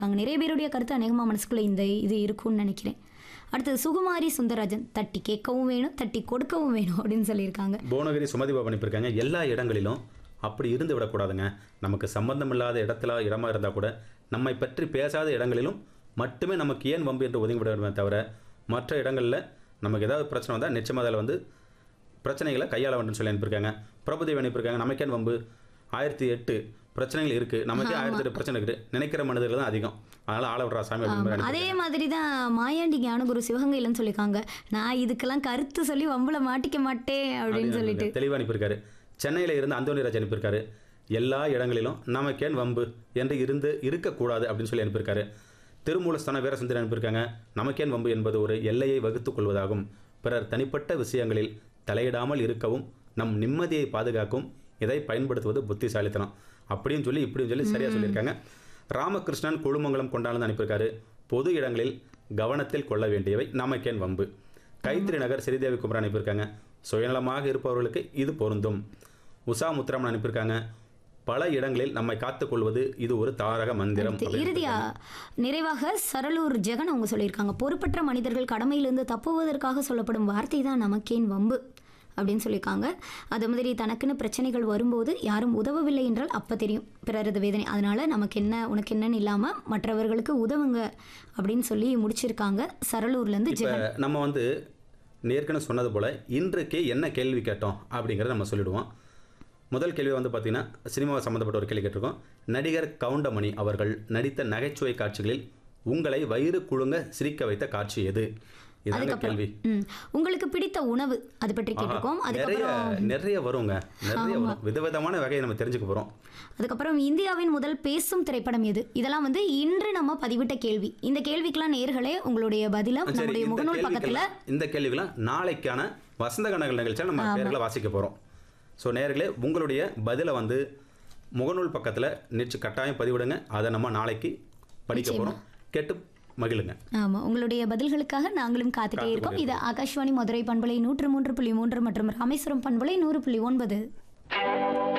அங்கே நிறைய பேருடைய கருத்து அநேகமாக மனசுக்குள்ளே இந்த இது இருக்கும்னு நினைக்கிறேன் அடுத்தது சுகுமாரி சுந்தரராஜன் தட்டி கேட்கவும் வேணும் தட்டி கொடுக்கவும் வேணும் அப்படின்னு சொல்லியிருக்காங்க புவனகிரி சுமதி பாபு அனுப்பியிருக்காங்க எல்லா இடங்களிலும் அப்படி இருந்து விடக்கூடாதுங்க நமக்கு சம்பந்தம் இல்லாத இடத்துல இடமா இருந்தால் கூட நம்மை பற்றி பேசாத இடங்களிலும் மட்டுமே நமக்கு ஏன் வம்பு என்று ஒதுங்கி விட வேண்டுமே தவிர மற்ற இடங்களில் நமக்கு ஏதாவது பிரச்சனை வந்தால் நிச்சயமாக அதில் வந்து பிரச்சனைகளை கையாள வேண்டும் சொல்லி அனுப்பியிருக்காங்க பிரபுதேவி அனுப்பியிருக்காங்க நமக்கேன் வம்பு ஆயிரத்தி எட்டு பிரச்சனைகள் இருக்குது நமக்கே ஆயிரத்தி எட்டு பிரச்சனை இருக்குது நினைக்கிற மனிதர்கள் தான் அதிகம் அதனால் ஆள விடுறா சாமி அப்படின்னு மாதிரி அதே மாதிரி தான் மாயாண்டி ஞானகுரு சிவகங்கையிலன்னு சொல்லியிருக்காங்க நான் இதுக்கெல்லாம் கருத்து சொல்லி வம்புல மாட்டிக்க மாட்டேன் அப்படின்னு சொல்லிட்டு தெளிவாக அனுப்பியிருக்காரு சென்னையில் இருந்து அந்தோனிராஜ் அனுப்பியிருக்காரு எல்லா இடங்களிலும் நமக்கேன் வம்பு என்று இருந்து இருக்கக்கூடாது அப்படின்னு சொல்லி அனுப்பியிருக்காரு திருமூலஸ்தான வீரசுந்தரி அனுப்பியிருக்காங்க நமக்கேன் வம்பு என்பது ஒரு எல்லையை வகுத்துக் கொள்வதாகும் பிறர் தனிப்பட்ட விஷயங்களில் தலையிடாமல் இருக்கவும் நம் நிம்மதியை பாதுகாக்கும் இதை பயன்படுத்துவது புத்திசாலித்தனம் அப்படின்னு சொல்லி இப்படின்னு சொல்லி சரியாக சொல்லியிருக்காங்க ராமகிருஷ்ணன் குழுமங்கலம் கொண்டாந்து அனுப்பியிருக்காரு பொது இடங்களில் கவனத்தில் கொள்ள வேண்டியவை நமக்கேன் வம்பு கைத்திரி நகர் ஸ்ரீதேவி குமரன் அனுப்பியிருக்காங்க சுயநலமாக இருப்பவர்களுக்கு இது பொருந்தும் உஷா முத்துராமன் அனுப்பியிருக்காங்க பல இடங்களில் நம்மை காத்துக்கொள்வது இது ஒரு தாரக மந்திரம் அடுத்து அப்படின்னு இறுதியா நிறைவாக சரளூர் ஜெகன் அவங்க சொல்லியிருக்காங்க பொறுப்பற்ற மனிதர்கள் கடமையிலிருந்து தப்புவதற்காக சொல்லப்படும் வார்த்தை தான் நமக்கேன் வம்பு அப்படின்னு சொல்லியிருக்காங்க அது மாதிரி தனக்குன்னு பிரச்சனைகள் வரும்போது யாரும் உதவவில்லை என்றால் அப்போ தெரியும் பிறரது வேதனை அதனால நமக்கு என்ன உனக்கு என்னன்னு இல்லாமல் மற்றவர்களுக்கு உதவுங்க அப்படின்னு சொல்லி முடிச்சிருக்காங்க சரளூர்லேருந்து இப்போ ஜெகன் நம்ம வந்து ஏற்கனவே சொன்னது போல் இன்றைக்கு என்ன கேள்வி கேட்டோம் அப்படிங்கிறத நம்ம சொல்லிடுவோம் முதல் கேள்வி வந்து பார்த்தீங்கன்னா சினிமாவை சம்மந்தப்பட்ட ஒரு கேள்வி கேட்டிருக்கோம் நடிகர் கவுண்டமணி அவர்கள் நடித்த நகைச்சுவை காட்சிகளில் உங்களை வயிறு குழுங்க சிரிக்க வைத்த காட்சி எது இதுதாங்க கேள்வி ம் உங்களுக்கு பிடித்த உணவு அது பற்றி ஆஹா, கேட்டிருக்கோம் நிறைய அதுக்கப்புறம் நிறைய வருங்க நிறைய வரும் விதவிதமான வகையை நம்ம தெரிஞ்சுக்க போகிறோம் அதுக்கப்புறம் இந்தியாவின் முதல் பேசும் திரைப்படம் எது இதெல்லாம் வந்து இன்று நம்ம பதிவிட்ட கேள்வி இந்த கேள்விக்கெல்லாம் நேர்களே உங்களுடைய பதில சரி நம்முடைய இந்த முகநூல் பக்கத்துல கேள்விக்கெல்லாம் இந்த கேள்விக்கெல்லாம் நாளைக்கான வசந்த கணங்கள் நிகழ்ச்சியில் நம்ம பேர்களை வாசிக்க போகிறோம் ஸோ நேர்களே உங்களுடைய பதிலை வந்து முகநூல் பக்கத்தில் நிச்சு கட்டாயம் பதிவிடுங்க அதை நம்ம நாளைக்கு படிக்க போகிறோம் கேட்டு மகிழுங்க ஆமா உங்களுடைய பதில்களுக்காக நாங்களும் காத்துட்டே காத்து இருக்கோம் இது ஆகாஷ்வாணி மதுரை பண்பலை நூற்று மூன்று புள்ளி மூன்று மற்றும் ராமேஸ்வரம் பண்பலை நூறு புள்ளி ஒன்பது